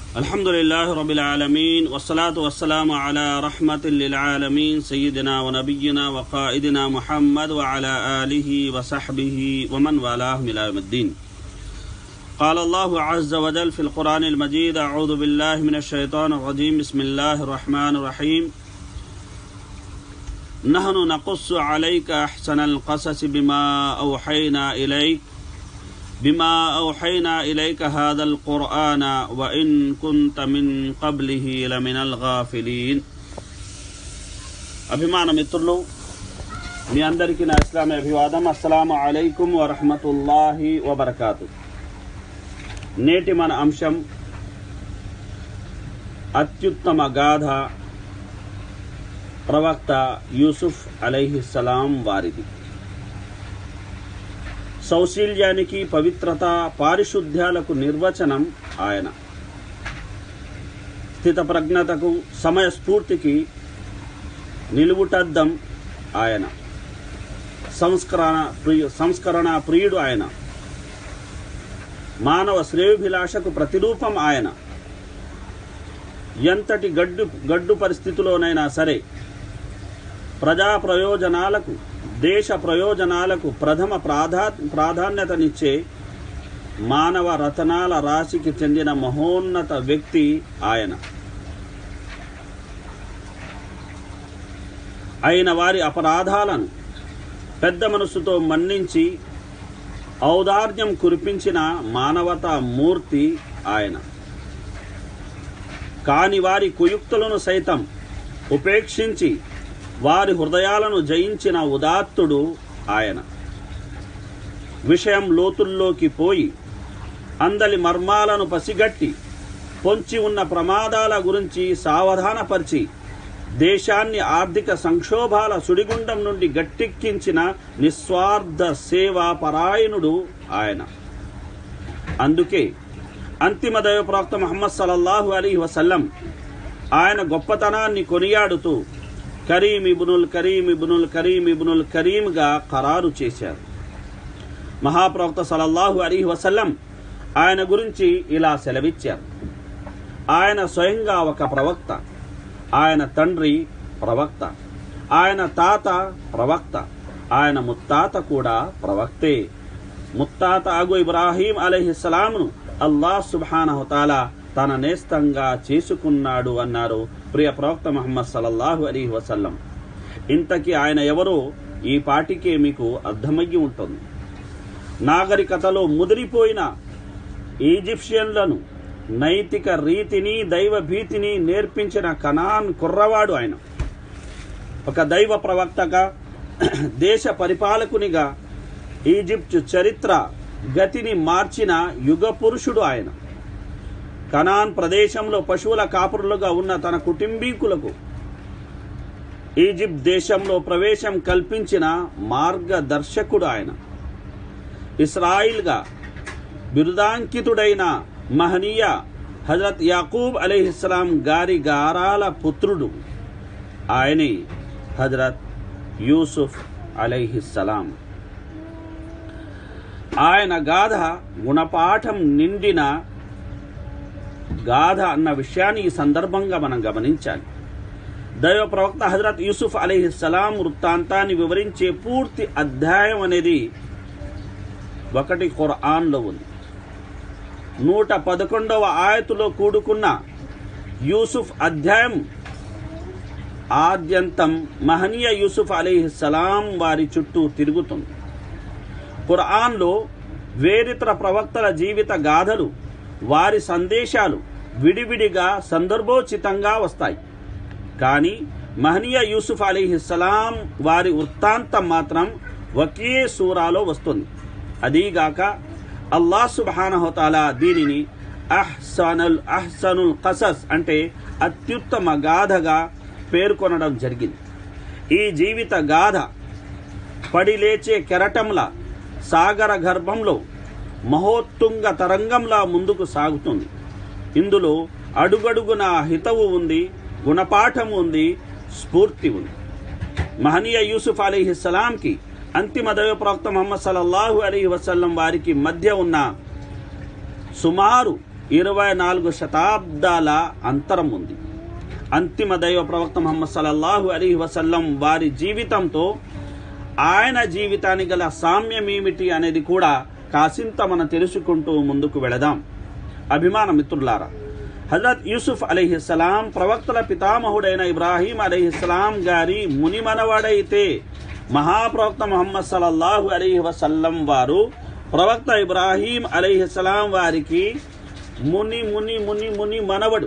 الحمد لله رب العالمين والصلاة والسلام على رحمة للعالمين سيدنا ونبينا وقائدنا محمد وعلى آله وصحبه ومن والاه إلى يوم الدين قال الله عز وجل في القرآن المجيد أعوذ بالله من الشيطان الرجيم بسم الله الرحمن الرحيم نحن نقص عليك أحسن القصص بما أوحينا إليك بما أوحينا إليك هذا القرآن وإن كنت من قبله لمن الغافلين అభిమాన మిత్రులు మీ అందరికీ నా ఇస్లామీ అభివాదం అస్సలాము అలైకుం వరహమతుల్లాహి వబర్కాతు నేటి మన అంశం అత్యుత్తమ గాథ ప్రవక్త యూసుఫ్ అలైహిస్సలాం వారిది సౌశీల్యానికి పవిత్రత పారిశుద్ధ్యాలకు నిర్వచనం ఆయన స్థితప్రజ్ఞతకు సమయస్ఫూర్తికి నిలువుటద్దం ఆయన సంస్కరణ ప్రియ సంస్కరణ ప్రియుడు ఆయన మానవ శ్రేయోభిలాషకు ప్రతిరూపం ఆయన ఎంతటి గడ్డు గడ్డు పరిస్థితిలోనైనా సరే ప్రజా ప్రయోజనాలకు దేశ ప్రయోజనాలకు ప్రథమ ప్రాధా ప్రాధాన్యతనిచ్చే మానవ రతనాల రాశికి చెందిన మహోన్నత వ్యక్తి ఆయన అయిన వారి అపరాధాలను పెద్ద మనసుతో మన్నించి ఔదార్యం కురిపించిన మానవతా మూర్తి ఆయన కాని వారి కుయుక్తులను సైతం ఉపేక్షించి వారి హృదయాలను జయించిన ఉదాత్తుడు ఆయన విషయం లోతుల్లోకి పోయి అందలి మర్మాలను పసిగట్టి పొంచి ఉన్న ప్రమాదాల గురించి సావధానపరిచి దేశాన్ని ఆర్థిక సంక్షోభాల సుడిగుండం నుండి గట్టెక్కించిన నిస్వార్థ సేవా పరాయణుడు ఆయన అందుకే అంతిమ దైవ ప్రవక్త మహమ్మద్ సల్లల్లాహు అలీ వసల్లం ఆయన గొప్పతనాన్ని కొనియాడుతూ కరీం ఇబునుల్ కరీం ఇబునుల్ కరీం ఇబునుల్ కరీంగా ఖరారు చేశారు మహాప్రవక్త సలల్లాహు అలీ వసల్లం ఆయన గురించి ఇలా సెలవిచ్చారు ఆయన స్వయంగా ఒక ప్రవక్త ఆయన తండ్రి ప్రవక్త ఆయన తాత ప్రవక్త ఆయన ముత్తాత కూడా ప్రవక్తే ముత్తాత అగు ఇబ్రాహీం అలహిస్సలాంను అల్లాహ్ సుబానహుతాల తన నేస్తంగా చేసుకున్నాడు అన్నారు ప్రియ ప్రవక్త మహమ్మద్ సల్లల్లాహు అలీ వసల్లం ఇంతకీ ఆయన ఎవరో ఈ పాటికే మీకు అర్థమయ్యి ఉంటుంది నాగరికతలో ముదిరిపోయిన ఈజిప్షియన్లను నైతిక రీతిని దైవ భీతిని నేర్పించిన కనాన్ కుర్రవాడు ఆయన ఒక దైవ ప్రవక్తగా దేశ పరిపాలకునిగా ఈజిప్ట్ చరిత్ర గతిని మార్చిన యుగ పురుషుడు ఆయన కనాన్ ప్రదేశంలో పశువుల కాపురులుగా ఉన్న తన కుటుంబీకులకు ఈజిప్ట్ దేశంలో ప్రవేశం కల్పించిన మార్గదర్శకుడు ఆయన ఇస్రాయిల్గా బిరుదాంకితుడైన మహనీయ హజరత్ యాకూబ్ అలీహిస్లాం గారి గారాల పుత్రుడు ఆయనే హజరత్ యూసుఫ్ అలైహిస్సలాం ఆయన గాథ గుణపాఠం నిండిన గాథ అన్న విషయాన్ని ఈ సందర్భంగా మనం గమనించాలి దైవ ప్రవక్త హజరత్ యూసుఫ్ అలీహిస్సలాం వృత్తాంతాన్ని వివరించే పూర్తి అధ్యాయం అనేది ఒకటి ఖురాన్లో ఉంది నూట పదకొండవ ఆయతులో కూడుకున్న యూసుఫ్ అధ్యాయం ఆద్యంతం మహనీయ యూసుఫ్ అలీహిస్సలాం వారి చుట్టూ తిరుగుతుంది ఖురాన్లో వేరితర ప్రవక్తల జీవిత గాథలు వారి సందేశాలు విడివిడిగా సందర్భోచితంగా వస్తాయి కానీ మహనీయ యూసుఫ్ అలీహిస్సలాం వారి వృత్తాంతం మాత్రం ఒకే సూరాలో వస్తుంది అదీగాక అల్లా సుబానహతాల దీనిని అహ్సనుల్ అహ్సనుల్ కసస్ అంటే అత్యుత్తమ గాథగా పేర్కొనడం జరిగింది ఈ జీవిత గాథ పడిలేచే కెరటంలా సాగర గర్భంలో మహోత్తుంగ తరంగంలా ముందుకు సాగుతుంది ఇందులో అడుగడుగున హితవు ఉంది గుణపాఠం ఉంది స్ఫూర్తి ఉంది మహనీయ యూసుఫ్ అలీహిస్సలాంకి అంతిమ దైవ ప్రవక్త మొహమ్మద్ సల్లల్లాహు అలీ వసల్లం వారికి మధ్య ఉన్న సుమారు ఇరవై నాలుగు శతాబ్దాల అంతరం ఉంది అంతిమ దైవ ప్రవక్త ముహమ్మద్ సల్లల్లాహు అలీ వసల్లం వారి జీవితంతో ఆయన జీవితానికి గల సామ్యం ఏమిటి అనేది కూడా కాసింత మనం తెలుసుకుంటూ ముందుకు వెళదాం అభిమాన మిత్రులారా హజరత్ యూసుఫ్ అలీహిస్సలాం ప్రవక్తల పితామహుడైన ఇబ్రాహీం అలీహిస్సలాం గారి ముని మనవడైతే మహాప్రవక్త ముహమ్మద్ సల్లల్లాహు అలీహి వసల్లం వారు ప్రవక్త ఇబ్రాహీం అలీహిస్సలాం వారికి ముని ముని ముని ముని మనవడు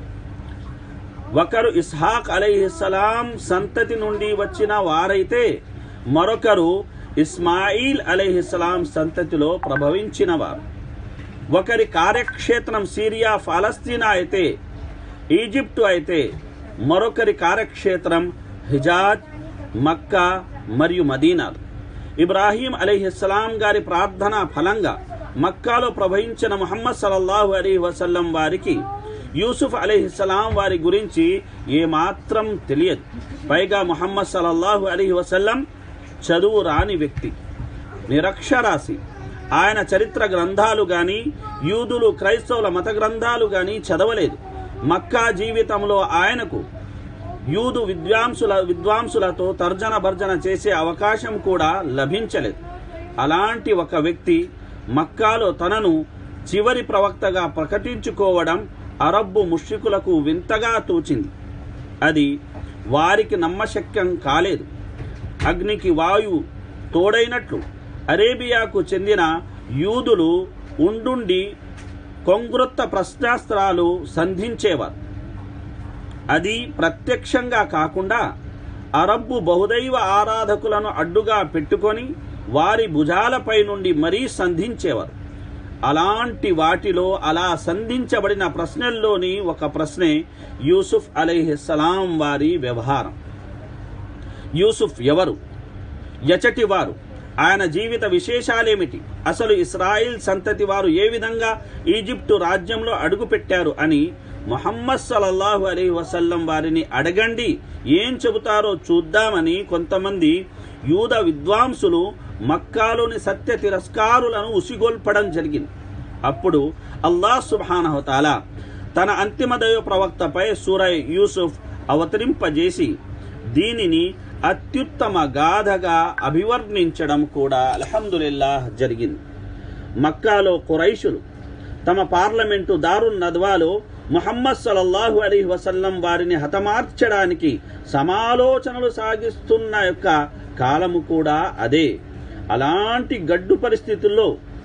ఒకరు ఇస్హాక్ అలీహిస్సలాం సంతతి నుండి వచ్చిన వారైతే మరొకరు ఇస్మాయిల్ అలీహిస్సలాం సంతతిలో ప్రభవించిన వారు ఒకరి కార్యక్షేత్రం సిరియా ఫలస్తీనా అయితే ఈజిప్టు అయితే మరొకరి కార్యక్షేత్రం హిజాజ్ మక్కా మరియు మదీనాలు ఇబ్రాహీం అలీహిస్సలాం గారి ప్రార్థన ఫలంగా మక్కాలో ప్రభవించిన ముహమ్మద్ సల్లల్లాహు అలీ వసల్లం వారికి యూసుఫ్ అలీహిస్సలాం వారి గురించి ఏమాత్రం తెలియదు పైగా ముహమ్మద్ సల్లల్లాహు అలీ వసల్లం చదువు రాని వ్యక్తి నిరక్షరాసి ఆయన చరిత్ర గ్రంథాలు గాని యూదులు క్రైస్తవుల మత గ్రంథాలు గాని చదవలేదు మక్కా జీవితంలో ఆయనకు యూదు విద్వాంసుల విద్వాంసులతో తర్జన భర్జన చేసే అవకాశం కూడా లభించలేదు అలాంటి ఒక వ్యక్తి మక్కాలో తనను చివరి ప్రవక్తగా ప్రకటించుకోవడం అరబ్బు ముష్రికులకు వింతగా తోచింది అది వారికి నమ్మశక్యం కాలేదు అగ్నికి వాయువు తోడైనట్లు అరేబియాకు చెందిన యూదులు ఉండుండి కొంగ్రొత్త ప్రశ్నాస్త్రాలు సంధించేవారు అది ప్రత్యక్షంగా కాకుండా అరబ్బు బహుదైవ ఆరాధకులను అడ్డుగా పెట్టుకొని వారి భుజాలపై నుండి మరీ సంధించేవారు అలాంటి వాటిలో అలా సంధించబడిన ప్రశ్నల్లోని ఒక ప్రశ్నే యూసుఫ్ అలైహిస్సలాం వారి వ్యవహారం యూసుఫ్ ఎవరు ఎచటి వారు ఆయన జీవిత విశేషాలేమిటి అసలు ఇస్రాయిల్ సంతతి వారు ఏ విధంగా ఈజిప్టు రాజ్యంలో అడుగుపెట్టారు అని మొహమ్మద్ సల్లల్లాహు అలీ వసల్లం వారిని అడగండి ఏం చెబుతారో చూద్దామని కొంతమంది యూద విద్వాంసులు మక్కాలోని సత్య తిరస్కారులను ఉసిగొల్పడం జరిగింది అప్పుడు అల్లాహ్ సుబానహతాల తన అంతిమ దైవ ప్రవక్తపై సూరయ్ యూసుఫ్ అవతరింపజేసి దీనిని అత్యుత్తమ గాథగా అభివర్ణించడం కూడా అల్హమ్దులిల్లాహ్ జరిగింది మక్కాలో ఖురైషులు తమ పార్లమెంటు దారున్ నద్వాలో ముహమ్మద్ సల్లల్లాహు అలీ వసల్లం వారిని హతమార్చడానికి సమాలోచనలు సాగిస్తున్న యొక్క కాలము కూడా అదే అలాంటి గడ్డు పరిస్థితుల్లో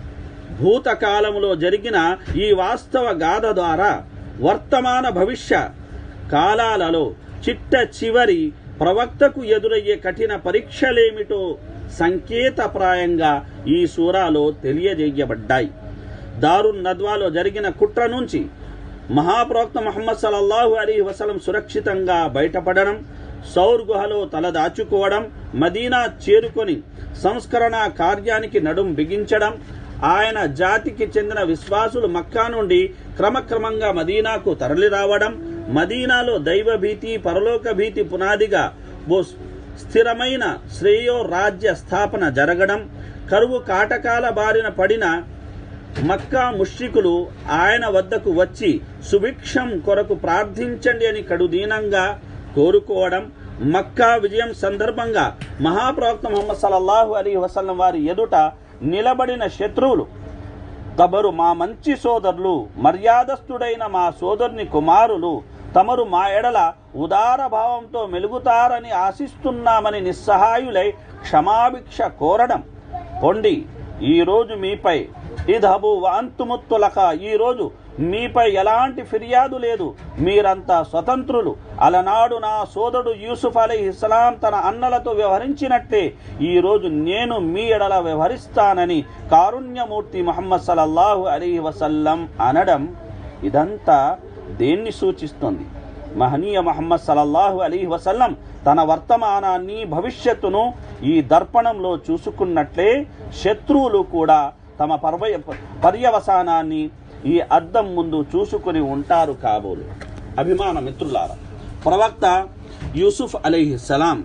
భూతకాలములో జరిగిన ఈ వాస్తవ గాథ ద్వారా వర్తమాన భవిష్య కాలాలలో చిట్ట చివరి ప్రవక్తకు ఎదురయ్యే కఠిన పరీక్షలేమిటో సంకేతప్రాయంగా ఈ సూరాలో తెలియజేయబడ్డాయి దారున్ నద్వాలో జరిగిన కుట్ర నుంచి మహాప్రవక్త మహమ్మద్ సల్లల్లాహు అలీ వసలం సురక్షితంగా బయటపడడం సౌర్ గుహలో తలదాచుకోవడం మదీనా చేరుకొని సంస్కరణ కార్యానికి నడుం బిగించడం ఆయన జాతికి చెందిన విశ్వాసులు మక్కా నుండి క్రమక్రమంగా మదీనాకు తరలి రావడం మదీనాలో దైవ భీతి పరలోక భీతి పునాదిగా ఓ స్థిరమైన శ్రేయో రాజ్య స్థాపన జరగడం కరువు కాటకాల బారిన పడిన మక్కా ముష్రికులు ఆయన వద్దకు వచ్చి సుభిక్షం కొరకు ప్రార్థించండి అని కడుదీనంగా కోరుకోవడం మక్కా విజయం సందర్భంగా మహాప్రవక్త ముహమ్మద్ సల్లల్లాహు అలీ వసల్లం వారి ఎదుట నిలబడిన శత్రువులు తమరు మా మంచి సోదరులు మర్యాదస్తుడైన మా సోదరుని కుమారులు తమరు మా ఎడల ఉదార భావంతో మెలుగుతారని ఆశిస్తున్నామని నిస్సహాయులై క్షమాభిక్ష కోరడం పొండి ఈరోజు మీపై ఇదహబు వాంతుముత్తులక ఈరోజు మీపై ఎలాంటి ఫిర్యాదు లేదు మీరంతా స్వతంత్రులు అలనాడు నా సోదరుడు యూసుఫ్ అలీ ఇస్లాం తన అన్నలతో వ్యవహరించినట్టే ఈరోజు నేను మీ ఎడల వ్యవహరిస్తానని కారుణ్యమూర్తి మహమ్మద్ సల్లల్లాహు అలీ వసల్లం అనడం ఇదంతా దేన్ని సూచిస్తుంది మహనీయ మహమ్మద్ సల్లల్లాహు అలీ వసల్లం తన వర్తమానాన్ని భవిష్యత్తును ఈ దర్పణంలో చూసుకున్నట్లే శత్రువులు కూడా తమ పర్వయ పర్యవసానాన్ని ఈ అద్దం ముందు చూసుకుని ఉంటారు కాబోలు అభిమాన మిత్రులారా ప్రవక్త యూసుఫ్ అలీహి సలాం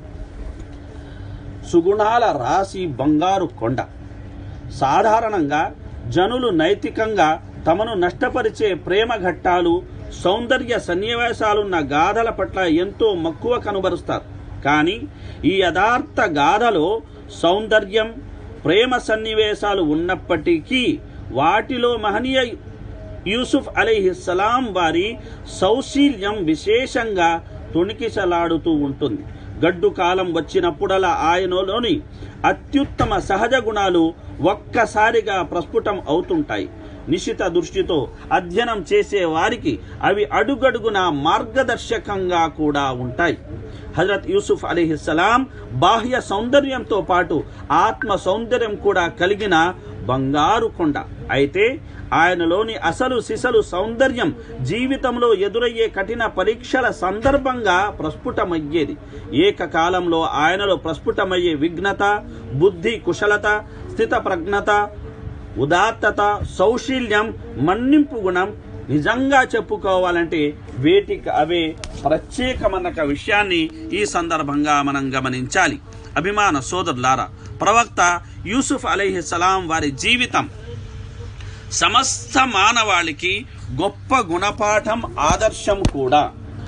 సుగుణాల రాశి బంగారు కొండ సాధారణంగా జనులు నైతికంగా తమను నష్టపరిచే ప్రేమ ఘట్టాలు సౌందర్య సన్నివేశాలున్న గాథల పట్ల ఎంతో మక్కువ కనుబరుస్తారు కానీ ఈ యథార్థ గాథలో సౌందర్యం ప్రేమ సన్నివేశాలు ఉన్నప్పటికీ వాటిలో మహనీయ యూసుఫ్ అలీహిస్సలాం వారి సౌశీల్యం విశేషంగా తొణికిసలాడుతూ ఉంటుంది గడ్డు కాలం వచ్చినప్పుడలా ఆయనలోని అత్యుత్తమ సహజ గుణాలు ఒక్కసారిగా ప్రస్ఫుటం అవుతుంటాయి నిశిత దృష్టితో అధ్యయనం చేసే వారికి అవి అడుగడుగున మార్గదర్శకంగా కూడా ఉంటాయి హజరత్ యూసుఫ్ అలీహిస్సలాం బాహ్య సౌందర్యంతో పాటు ఆత్మ సౌందర్యం కూడా కలిగిన బంగారు కొండ అయితే ఆయనలోని అసలు సిసలు సౌందర్యం జీవితంలో ఎదురయ్యే కఠిన పరీక్షల సందర్భంగా ప్రస్ఫుటమయ్యేది ఏకకాలంలో ఆయనలో ప్రస్ఫుటమయ్యే విఘ్నత బుద్ధి కుశలత స్థిత ప్రజ్ఞత ఉదాత్తత సౌశీల్యం మన్నింపు గుణం నిజంగా చెప్పుకోవాలంటే వేటికి అవే ప్రత్యేకమన్న విషయాన్ని ఈ సందర్భంగా మనం గమనించాలి అభిమాన సోదరులారా ప్రవక్త యూసుఫ్ అలీహిస్సలాం వారి జీవితం సమస్త మానవాళికి గొప్ప గుణపాఠం ఆదర్శం కూడా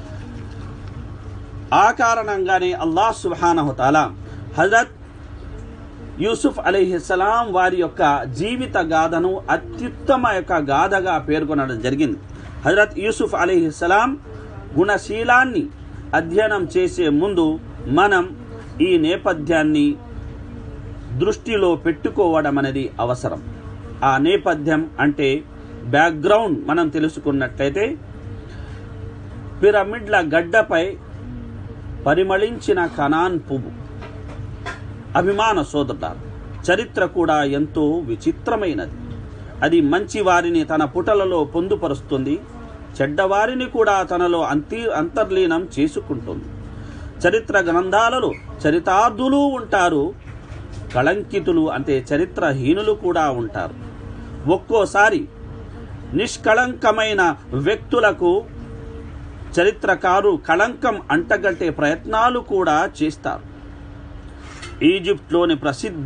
ఆ కారణంగానే అల్లాహ్ సుబానహుతాల హజరత్ యూసుఫ్ అలీహిస్సలాం వారి యొక్క జీవిత గాథను అత్యుత్తమ యొక్క గాథగా పేర్కొనడం జరిగింది హజరత్ యూసుఫ్ అలీహిస్సలాం గుణశీలాన్ని అధ్యయనం చేసే ముందు మనం ఈ నేపథ్యాన్ని దృష్టిలో పెట్టుకోవడం అనేది అవసరం ఆ నేపథ్యం అంటే బ్యాక్గ్రౌండ్ మనం తెలుసుకున్నట్లయితే పిరమిడ్ల గడ్డపై పరిమళించిన కనాన్ పువ్వు అభిమాన సోదరులారు చరిత్ర కూడా ఎంతో విచిత్రమైనది అది మంచి వారిని తన పుటలలో పొందుపరుస్తుంది చెడ్డవారిని కూడా తనలో అంతి అంతర్లీనం చేసుకుంటుంది చరిత్ర గ్రంథాలలో చరితార్థులు ఉంటారు కళంకితులు అంటే చరిత్రహీనులు కూడా ఉంటారు ఒక్కోసారి నిష్కళంకమైన వ్యక్తులకు చరిత్రకారు కళంకం అంటగట్టే ప్రయత్నాలు కూడా చేస్తారు ఈజిప్ట్లోని ప్రసిద్ధ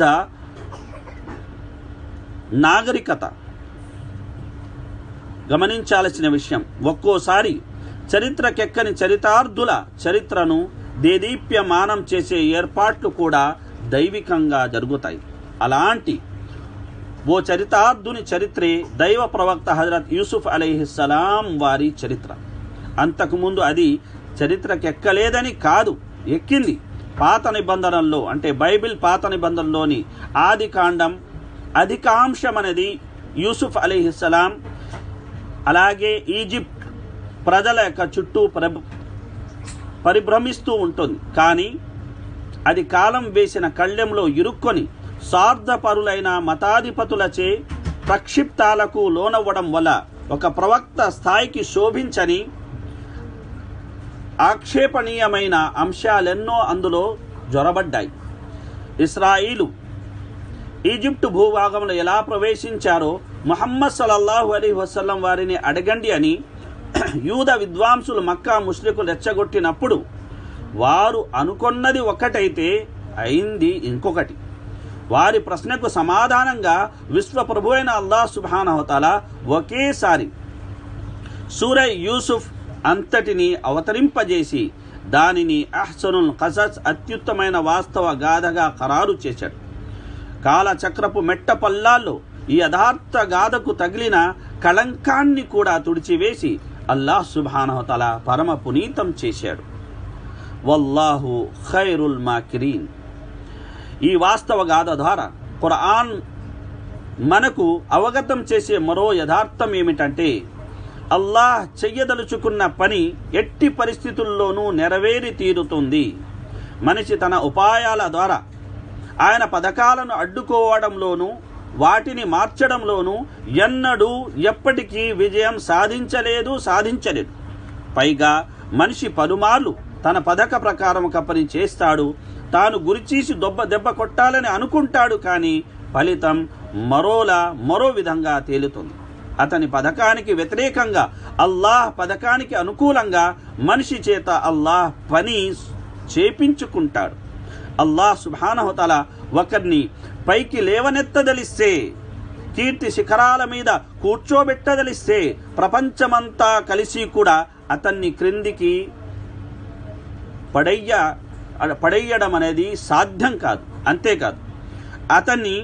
నాగరికత గమనించాల్సిన విషయం ఒక్కోసారి చరిత్రకెక్కని చరితార్థుల చరిత్రను దేదీప్యమానం చేసే ఏర్పాట్లు కూడా దైవికంగా జరుగుతాయి అలాంటి ఓ చరితార్థుని చరిత్రే దైవ ప్రవక్త హజరత్ యూసుఫ్ అలీహిస్సలాం వారి చరిత్ర అంతకుముందు అది చరిత్రకెక్కలేదని కాదు ఎక్కింది పాత నిబంధనల్లో అంటే బైబిల్ పాత నిబంధనలోని ఆది కాండం అధికాంశం అనేది యూసుఫ్ అలీహిస్సలాం అలాగే ఈజిప్ట్ ప్రజల యొక్క చుట్టూ ప్రభ పరిభ్రమిస్తూ ఉంటుంది కానీ అది కాలం వేసిన కళ్ళెంలో ఇరుక్కొని స్వార్థపరులైన మతాధిపతులచే ప్రక్షిప్తాలకు లోనవ్వడం వల్ల ఒక ప్రవక్త స్థాయికి శోభించని ఆక్షేపణీయమైన అంశాలెన్నో అందులో జ్వరబడ్డాయి ఇస్రాయిలు ఈజిప్టు భూభాగంలో ఎలా ప్రవేశించారో ముహమ్మద్ సల్లల్లాహు అలీ వసల్లం వారిని అడగండి అని యూద విద్వాంసులు మక్కా ముస్లికులు రెచ్చగొట్టినప్పుడు వారు అనుకున్నది ఒకటైతే అయింది ఇంకొకటి వారి ప్రశ్నకు సమాధానంగా విశ్వప్రభు అయిన అల్లాహ్ సుబానహతాల ఒకేసారి సూరై యూసుఫ్ అంతటిని అవతరింపజేసి దానిని అహ్సనుల్ కసస్ అత్యుత్తమైన వాస్తవ గాథగా ఖరారు చేశాడు కాలచక్రపు మెట్ట పల్లాల్లో ఈ యథార్థ గాథకు తగిలిన కళంకాన్ని కూడా తుడిచివేసి అల్లాహ్ సుబానహతల పరమ పునీతం చేశాడు వల్లాహు ఖైరుల్ మాకిరీన్ ఈ వాస్తవ గాథ ద్వారా ఖురాన్ మనకు అవగతం చేసే మరో యథార్థం ఏమిటంటే అల్లాహ్ చెయ్యదలుచుకున్న పని ఎట్టి పరిస్థితుల్లోనూ నెరవేరి తీరుతుంది మనిషి తన ఉపాయాల ద్వారా ఆయన పథకాలను అడ్డుకోవడంలోనూ వాటిని మార్చడంలోనూ ఎన్నడూ ఎప్పటికీ విజయం సాధించలేదు సాధించలేదు పైగా మనిషి పలుమార్లు తన పథక ప్రకారం ఒక పని చేస్తాడు తాను గురిచీసి దొబ్బ దెబ్బ కొట్టాలని అనుకుంటాడు కానీ ఫలితం మరోలా మరో విధంగా తేలుతుంది అతని పథకానికి వ్యతిరేకంగా అల్లాహ్ పథకానికి అనుకూలంగా మనిషి చేత అల్లాహ్ పని చేపించుకుంటాడు అల్లాహ్ సుబానహతల ఒకరిని పైకి లేవనెత్తదలిస్తే కీర్తి శిఖరాల మీద కూర్చోబెట్టదలిస్తే ప్రపంచమంతా కలిసి కూడా అతన్ని క్రిందికి పడయ్య పడేయడం అనేది సాధ్యం కాదు అంతేకాదు అతన్ని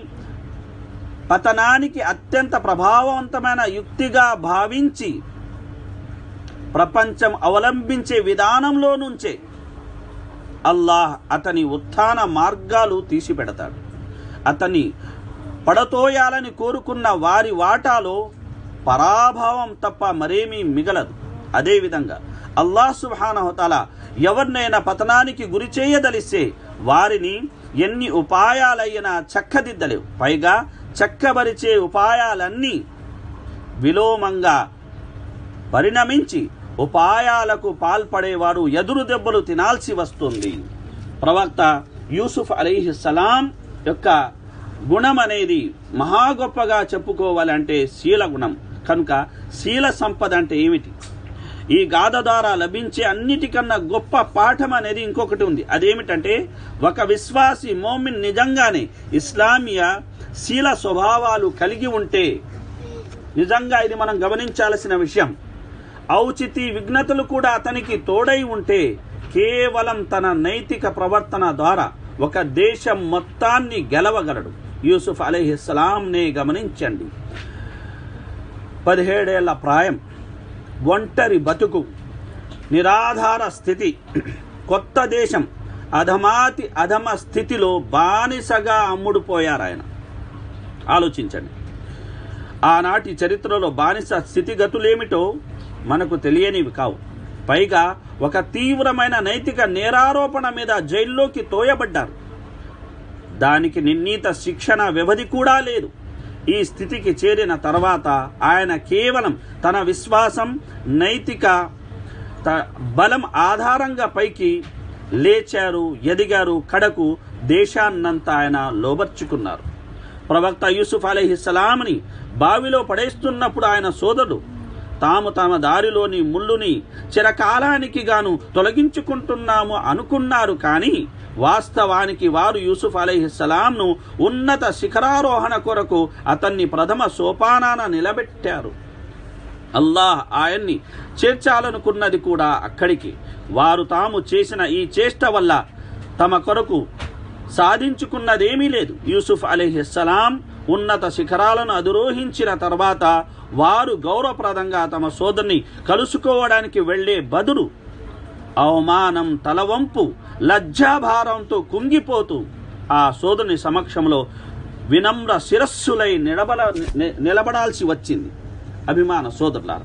పతనానికి అత్యంత ప్రభావవంతమైన యుక్తిగా భావించి ప్రపంచం అవలంబించే విధానంలో నుంచే అల్లాహ్ అతని ఉత్థాన మార్గాలు తీసిపెడతాడు అతన్ని పడతోయాలని కోరుకున్న వారి వాటాలో పరాభావం తప్ప మరేమీ మిగలదు అదేవిధంగా అల్లాహ్ సుబానహతాల ఎవరినైనా పతనానికి గురి చేయదలిస్తే వారిని ఎన్ని ఉపాయాలైనా చక్కదిద్దలేవు పైగా చక్కబరిచే ఉపాయాలన్నీ విలోమంగా పరిణమించి ఉపాయాలకు పాల్పడేవాడు ఎదురు దెబ్బలు తినాల్సి వస్తుంది ప్రవక్త యూసుఫ్ అలీహిస్సలాం యొక్క గుణం అనేది మహా గొప్పగా చెప్పుకోవాలంటే శీల గుణం కనుక శీల సంపద అంటే ఏమిటి ఈ గాథ ద్వారా లభించే అన్నిటికన్నా గొప్ప పాఠం అనేది ఇంకొకటి ఉంది అదేమిటంటే ఒక విశ్వాసి మోమిన్ నిజంగానే ఇస్లామియ శీల స్వభావాలు కలిగి ఉంటే నిజంగా ఇది మనం గమనించాల్సిన విషయం ఔచితి విఘ్నతలు కూడా అతనికి తోడై ఉంటే కేవలం తన నైతిక ప్రవర్తన ద్వారా ఒక దేశం మొత్తాన్ని గెలవగలడు యూసుఫ్ అలీహిస్సలాంనే గమనించండి పదిహేడేళ్ల ప్రాయం ఒంటరి బతుకు నిరాధార స్థితి కొత్త దేశం అధమాతి అధమ స్థితిలో బానిసగా అమ్ముడుపోయారు ఆయన ఆలోచించండి ఆనాటి చరిత్రలో బానిస స్థితిగతులేమిటో మనకు తెలియనివి కావు పైగా ఒక తీవ్రమైన నైతిక నేరారోపణ మీద జైల్లోకి తోయబడ్డారు దానికి నిర్ణీత శిక్షణ వ్యవధి కూడా లేదు ఈ స్థితికి చేరిన తర్వాత ఆయన కేవలం తన విశ్వాసం నైతిక త- బలం ఆధారంగా పైకి లేచారు ఎదిగారు కడకు దేశాన్నంతా ఆయన లోబర్చుకున్నారు ప్రవక్త యూసుఫ్ అలీహిస్సలాంని బావిలో పడేస్తున్నప్పుడు ఆయన సోదరుడు తాము తమ దారిలోని ముళ్ళుని చిరకాలానికి గాను తొలగించుకుంటున్నాము అనుకున్నారు కానీ వాస్తవానికి వారు యూసుఫ్ అలీహిస్సలాంను ఉన్నత శిఖరారోహణ కొరకు అతన్ని ప్రథమ సోపానాన నిలబెట్టారు అల్లాహ్ ఆయన్ని చేర్చాలనుకున్నది కూడా అక్కడికి వారు తాము చేసిన ఈ చేష్ట వల్ల తమ కొరకు సాధించుకున్నదేమీ లేదు యూసుఫ్ అలీహిస్సలాం ఉన్నత శిఖరాలను అధిరోహించిన తర్వాత వారు గౌరవప్రదంగా తమ సోదరుని కలుసుకోవడానికి వెళ్లే బదులు అవమానం తలవంపు లజ్జాభారంతో కుంగిపోతూ ఆ సోదరుని సమక్షంలో వినమ్ర శిరస్సులై నిలబడ ని- నిలబడాల్సి వచ్చింది అభిమాన సోదరులారా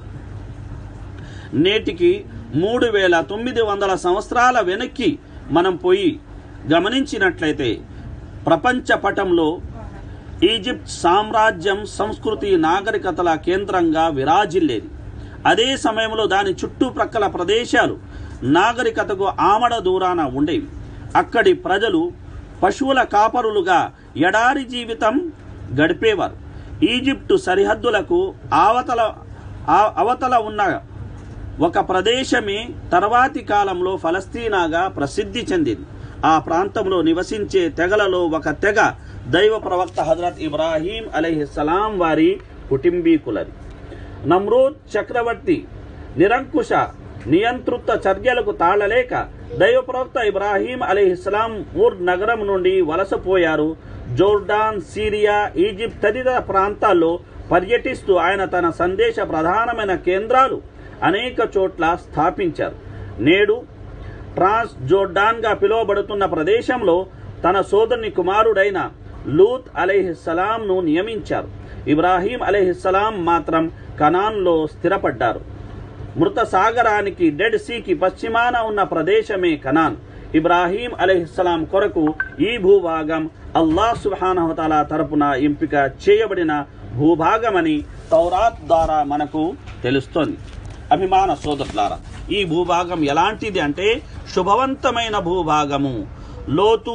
నేటికి మూడు వేల తొమ్మిది వందల సంవత్సరాల వెనక్కి మనం పోయి గమనించినట్లయితే ప్రపంచ పటంలో ఈజిప్ట్ సామ్రాజ్యం సంస్కృతి నాగరికతల కేంద్రంగా విరాజిల్లేది అదే సమయంలో దాని చుట్టుప్రక్కల ప్రదేశాలు నాగరికతకు ఆమడ దూరాన ఉండేవి అక్కడి ప్రజలు పశువుల కాపరులుగా ఎడారి జీవితం గడిపేవారు ఈజిప్టు సరిహద్దులకు ఆవతల ఆ- అవతల ఉన్న ఒక ప్రదేశమే తర్వాతి కాలంలో ఫలస్తీనాగా ప్రసిద్ధి చెందింది ఆ ప్రాంతంలో నివసించే తెగలలో ఒక తెగ దైవ ప్రవక్త హజరత్ ఇబ్రాహీం అలైహిస్సలాం వారి కుటుంబీకులది నమ్రూద్ చక్రవర్తి నిరంకుశ నియంతృత్వ చర్యలకు తాళలేక దైవ ప్రవక్త ఇబ్రాహీం అలీహిస్లాం ఊర్ నగరం నుండి వలసపోయారు జోర్డాన్ సిరియా ఈజిప్ట్ తదితర ప్రాంతాల్లో పర్యటిస్తూ ఆయన తన సందేశ ప్రధానమైన కేంద్రాలు అనేక చోట్ల స్థాపించారు నేడు ట్రాన్స్ జోర్డాన్గా పిలువబడుతున్న ప్రదేశంలో తన సోదరుని కుమారుడైన లూత్ అలైహిస్సలాంను నియమించారు ఇబ్రాహీం అలైహిస్సలాం మాత్రం కనాన్లో స్థిరపడ్డారు మృత సాగరానికి డెడ్ సీకి పశ్చిమాన ఉన్న ప్రదేశమే కనాన్ ఇబ్రాహీం అలైహిస్సలాం కొరకు ఈ భూభాగం అల్లాహ్ సుబ్హానహుతాల తరపున ఎంపిక చేయబడిన భూభాగమని తౌరాత్ ద్వారా మనకు తెలుస్తోంది అభిమాన సోదరులారా ఈ భూభాగం ఎలాంటిది అంటే శుభవంతమైన భూభాగము లోతు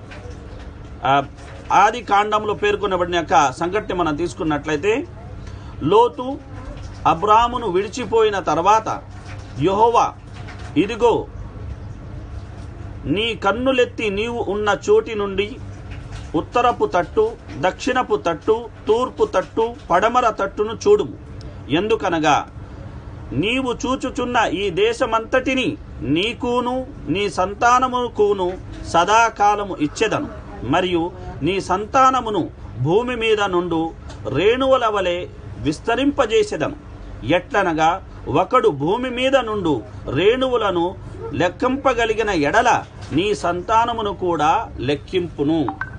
ఆ, ఆది కాండంలో పేర్కొనబడిన యొక్క సంఘటన మనం తీసుకున్నట్లయితే లోతు అబ్రామును విడిచిపోయిన తర్వాత యెహోవా ఇదిగో నీ కన్నులెత్తి నీవు ఉన్న చోటి నుండి ఉత్తరపు తట్టు దక్షిణపు తట్టు తూర్పు తట్టు పడమర తట్టును చూడుము ఎందుకనగా నీవు చూచుచున్న ఈ దేశమంతటిని నీకును నీ సంతానముకును సదాకాలము ఇచ్చెదను మరియు నీ సంతానమును భూమి మీద నుండు రేణువుల వలె విస్తరింపజేసెదను ఎట్లనగా ఒకడు భూమి మీద నుండు రేణువులను లెక్కింపగలిగిన ఎడల నీ సంతానమును కూడా లెక్కింపును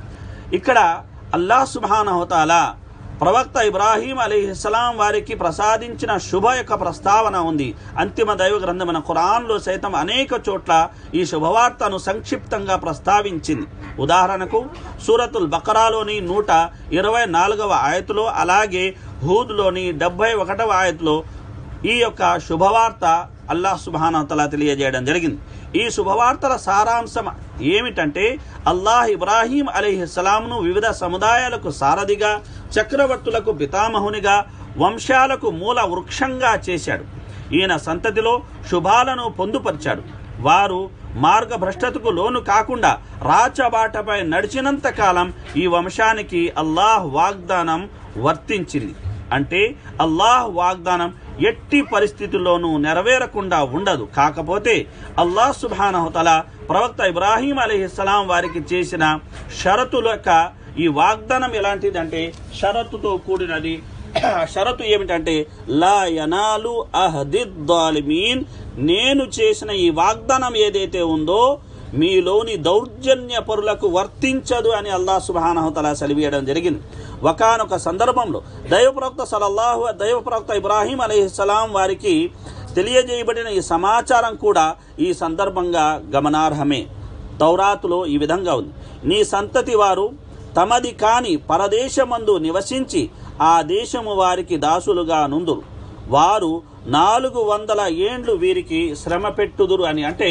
ఇక్కడ అల్లాహ్ సుబానహోతాల ప్రవక్త ఇబ్రాహీం అలీహిస్సలాం వారికి ప్రసాదించిన శుభ యొక్క ప్రస్తావన ఉంది అంతిమ దైవ గ్రంథమైన ఖురాన్లో సైతం అనేక చోట్ల ఈ శుభవార్తను సంక్షిప్తంగా ప్రస్తావించింది ఉదాహరణకు సూరతుల్ బకరాలోని నూట ఇరవై నాలుగవ ఆయతులో అలాగే హూద్లోని డెబ్బై ఒకటవ ఆయతులో ఈ యొక్క శుభవార్త అల్లాహ్ సుబానతలా తెలియజేయడం జరిగింది ఈ శుభవార్తల సారాంశం ఏమిటంటే అల్లాహ్ ఇబ్రాహీం అలీహిస్సలాంను వివిధ సముదాయాలకు సారథిగా చక్రవర్తులకు పితామహునిగా వంశాలకు మూల వృక్షంగా చేశాడు ఈయన సంతతిలో శుభాలను పొందుపరిచాడు వారు మార్గభ్రష్టతకు లోను కాకుండా రాచబాటపై నడిచినంత కాలం ఈ వంశానికి అల్లాహ్ వాగ్దానం వర్తించింది అంటే అల్లాహ్ వాగ్దానం ఎట్టి పరిస్థితుల్లోనూ నెరవేరకుండా ఉండదు కాకపోతే అల్లాహ్ సుబానహతల ప్రవక్త ఇబ్రాహీం అలీహిస్సలాం వారికి చేసిన షరతుల యొక్క ఈ వాగ్దానం ఎలాంటిదంటే షరతుతో కూడినది షరతు ఏమిటంటే లా యనాలు అహదిద్దాలిమీన్ నేను చేసిన ఈ వాగ్దానం ఏదైతే ఉందో మీలోని దౌర్జన్య పరులకు వర్తించదు అని అల్లా సుబానహతల సెలవీయడం జరిగింది ఒకనొక సందర్భంలో దైవప్రవక్త సలల్లాహు దైవప్రవక్త ఇబ్రాహీం అలీహిస్సలాం వారికి తెలియజేయబడిన ఈ సమాచారం కూడా ఈ సందర్భంగా గమనార్హమే తౌరాతులో ఈ విధంగా ఉంది నీ సంతతి వారు తమది కాని పరదేశమందు నివసించి ఆ దేశము వారికి దాసులుగా నుందురు వారు నాలుగు వందల ఏండ్లు వీరికి శ్రమ పెట్టుదురు అని అంటే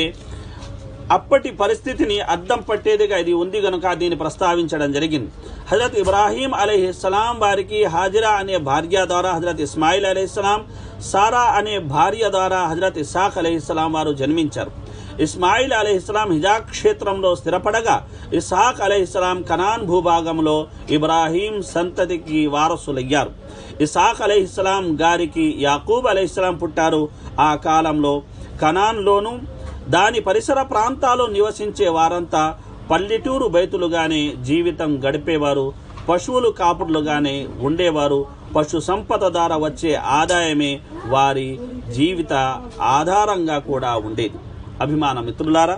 అప్పటి పరిస్థితిని అద్దం పట్టేదిగా ఇది ఉంది గనుక దీన్ని ప్రస్తావించడం జరిగింది హజరత్ ఇబ్రాహీం అలీహిస్సలాం వారికి హాజిరా అనే భార్య ద్వారా హజరత్ ఇస్మాయిల్ అలీహిస్సలాం సారా అనే భార్య ద్వారా హజరత్ ఇసాక్ అలీహిస్సలాం వారు జన్మించారు ఇస్మాయిల్ అలీహిస్సలాం హిజా క్షేత్రంలో స్థిరపడగా ఇసాక్ అలీహిస్సలాం కనాన్ భూభాగంలో ఇబ్రాహీం సంతతికి వారసులయ్యారు ఇసాక్ అలీహిస్సలాం గారికి యాకూబ్ అలీహిస్సలాం పుట్టారు ఆ కాలంలో కనాన్లోను దాని పరిసర ప్రాంతాల్లో నివసించే వారంతా పల్లెటూరు బైతులుగానే జీవితం గడిపేవారు పశువులు కాపుడులుగానే ఉండేవారు పశు సంపద ద్వారా వచ్చే ఆదాయమే వారి జీవిత ఆధారంగా కూడా ఉండేది అభిమాన మిత్రులారా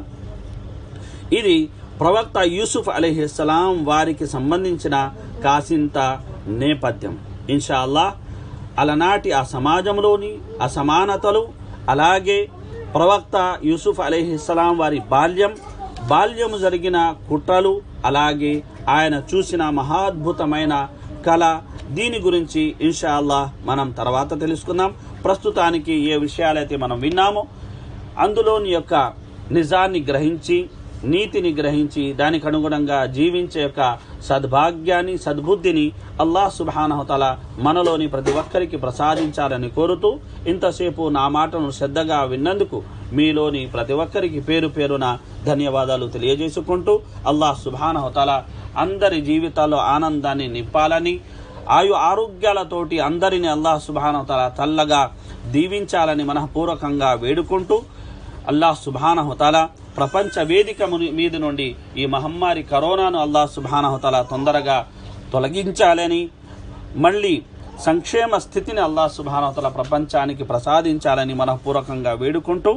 ఇది ప్రవక్త యూసుఫ్ అలీహిస్సలాం వారికి సంబంధించిన కాసింత నేపథ్యం ఇన్షా అల్లాహ్ అలనాటి ఆ సమాజంలోని అసమానతలు అలాగే ప్రవక్త యూసుఫ్ అలీహిస్సలాం వారి బాల్యం బాల్యము జరిగిన కుట్రలు అలాగే ఆయన చూసిన మహాద్భుతమైన కళ దీని గురించి ఇన్షా అల్లాహ్ మనం తర్వాత తెలుసుకుందాం ప్రస్తుతానికి ఏ విషయాలైతే మనం విన్నామో అందులోని యొక్క నిజాన్ని గ్రహించి నీతిని గ్రహించి దానికి అనుగుణంగా జీవించే యొక్క సద్భాగ్యాన్ని సద్బుద్ధిని అల్లాహ్ సుబానహతల మనలోని ప్రతి ఒక్కరికి ప్రసాదించాలని కోరుతూ ఇంతసేపు నా మాటను శ్రద్ధగా విన్నందుకు మీలోని ప్రతి ఒక్కరికి పేరు పేరున ధన్యవాదాలు తెలియజేసుకుంటూ అల్లాహ్ సుబానహతల అందరి జీవితాల్లో ఆనందాన్ని నింపాలని ఆయు ఆరోగ్యాలతోటి అందరిని అల్లాహ్ సుబానహతల చల్లగా దీవించాలని మనఃపూర్వకంగా వేడుకుంటూ అల్లాహ్ సుబానహతల ప్రపంచ వేదిక ముని- మీద నుండి ఈ మహమ్మారి కరోనాను అల్లాహ్ సుబానహతల తొందరగా తొలగించాలని మళ్ళీ సంక్షేమ స్థితిని అల్లాహ్ సుబానహతల ప్రపంచానికి ప్రసాదించాలని మనఃపూర్వకంగా వేడుకుంటూ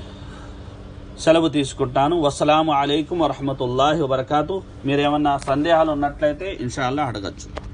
సెలవు తీసుకుంటాను వసలాము అలైకుం వరహమతుల్లాహి వబర్కాతు మీరేమన్నా సందేహాలు ఉన్నట్లయితే ఇన్షాల్లా అడగచ్చు